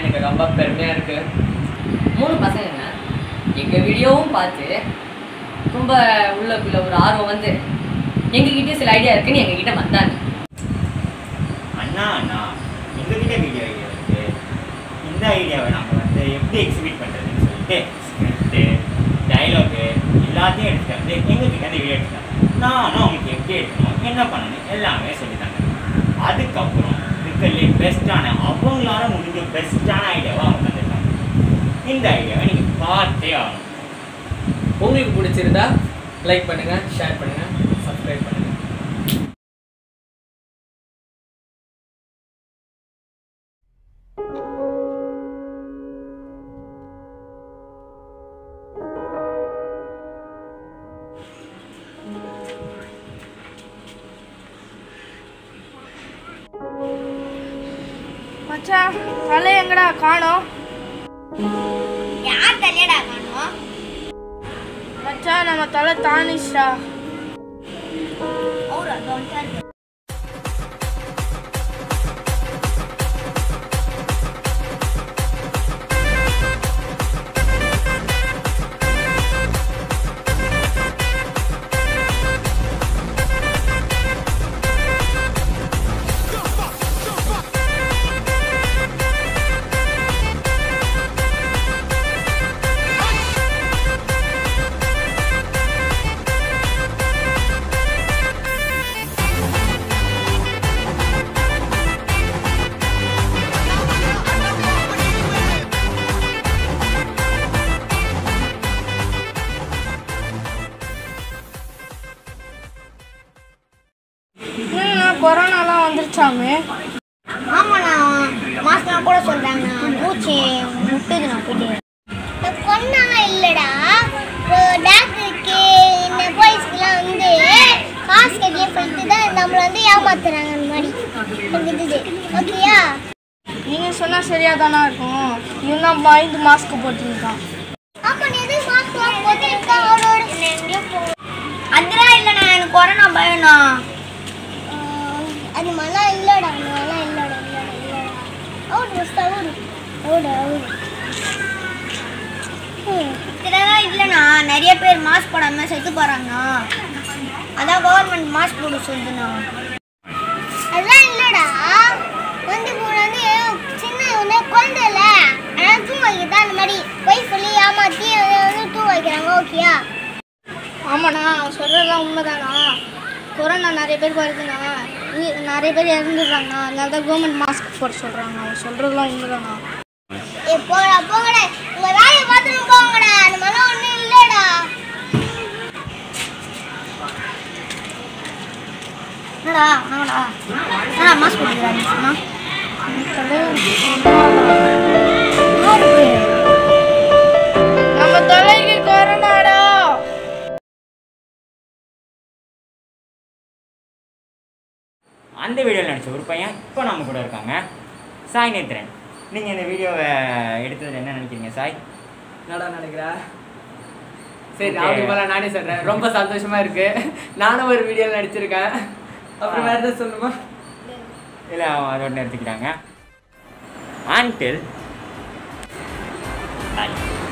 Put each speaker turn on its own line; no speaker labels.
எனக்கு ரொம்ப பெருமையாக இருக்கு மூணு பசங்க எங்கள் வீடியோவும் பார்த்து ரொம்ப உள்ளக்குள்ள ஒரு ஆர்வம் வந்து எங்ககிட்ட சில ஐடியா இருக்குன்னு எங்ககிட்ட வந்தாங்க
அண்ணா அண்ணா எங்ககிட்ட வீடியோ ஐடியா இருக்கு இந்த ஐடியாவை நம்ம வந்து எப்படி எக்ஸிபிட் பண்ணுறதுன்னு சொல்லிட்டு ஸ்கிரிப்டு டைலாகு எல்லாத்தையும் எடுத்துட்டு வந்து எங்ககிட்ட அந்த வீடியோ எடுத்துட்டாங்க நானும் அவங்களுக்கு எப்படி எடுக்கணும் என்ன பண்ணணும் எல்லாமே சொல்லித்தாங்க அதுக்கப்புறம் இருக்கிறதுலே பெஸ்ட்டான அவங்களால முடிஞ்ச பெஸ்ட்டான ஐடியாவை அவங்க தந்துருக்காங்க இந்த ஐடியாவை நீங்கள் பார்த்தே ஆகணும்
உங்களுக்கு பிடிச்சிருந்தா லைக் பண்ணுங்க ஷேர் பண்ணுங்க சப்ஸ்கிரைப் பண்ணுங்க
மச்சான் தலை எங்கடா காணோம்
யார் தலையடா காணும்
மச்சான் நம்ம தலை தானிஷ்டா
அவர் அது வந்துட்டாரு
என்னண்ணா கொரோனாலாம் வந்துருச்சாமே
ஆமாண்ணா மாஸ்க்லாம் போட சொல்றாங்கண்ணா மூச்சு முட்டுது நான் போயிட்டு கொண்டாலாம் இல்லடா டாக்டருக்கு இந்த போலீஸ்க்குலாம் வந்து காசு கட்டியே போயிட்டு தான் நம்மளை வந்து ஏமாத்துறாங்க அந்த மாதிரி இருக்குது ஓகேயா
நீங்கள் சொன்னால் சரியாக தானே இருக்கும் இவன் தான் பயந்து மாஸ்க் போட்டுருக்கான்
ஆமா நீ எதுக்கு மாஸ்க் வாங்க போட்டு இருக்கா அவரோட அதெல்லாம் இல்லைண்ணா எனக்கு கொரோனா பயம்ண்ணா அது மழை இல்லடா மழை இல்லடா இல்லடா இல்லடா out first out out out இதெல்லாம் இல்லைண்ணா நிறைய பேர் மாஸ்க் போடாம செத்து போறாங்கண்ணா அதான் கவர்மெண்ட் மாஸ்க் போட சொல்லுதுண்ணா அதெல்லாம் இல்லடா வந்து இப்போ வந்து சின்ன ஒன்று குழந்தை இல்லை அதனால தூங்க வைக்கிறதா அந்த மாதிரி போய் சொல்லி ஏமாற்றி அதை வந்து தூங்க வைக்கிறாங்க ஓகேயா
ஆமாண்ணா அவன் சொல்கிறதெல்லாம் உண்மைதானா கொரோனா நிறைய பேர் வருதுண்ணா உயி- நிறைய பேர் இறந்துடுறாங்கண்ணா அதனால தான் கவர்மெண்ட் மாஸ்க் போட சொல்கிறாங்க அவன் சொல்கிறதெல்லாம் உண்மைதானா
ஏ போடா போங்கடா உங்க வேலையை பார்த்துட்டு போங்கடா அந்த மாதிரி ஒன்றும் இல்லைடா என்னடா என்னடா என்னடா மாஸ்க் போட்டுக்கிறாங்க
நம்ம தலைக்கு கொரோனாடா
அந்த வீடியோவில் நடிச்ச ஒரு பையன் இப்போ நம்ம கூட இருக்காங்க சாய் நேத்ரன் நீங்கள் இந்த வீடியோவை எடுத்ததில் என்ன நினைக்கிறீங்க சாய்
என்னடா நினைக்கிற சரி
Okay.
அவனுக்கு மேலே நானே சொல்கிறேன் ரொம்ப சந்தோஷமா இருக்கு நானும் ஒரு வீடியோவில் நடிச்சிருக்கேன் அப்புறம் வேறு எதாவது சொல்லணுமா
இல்லை அவன் அதோட நிறுத்திக்கிறாங்க ஆன்டில் பாய்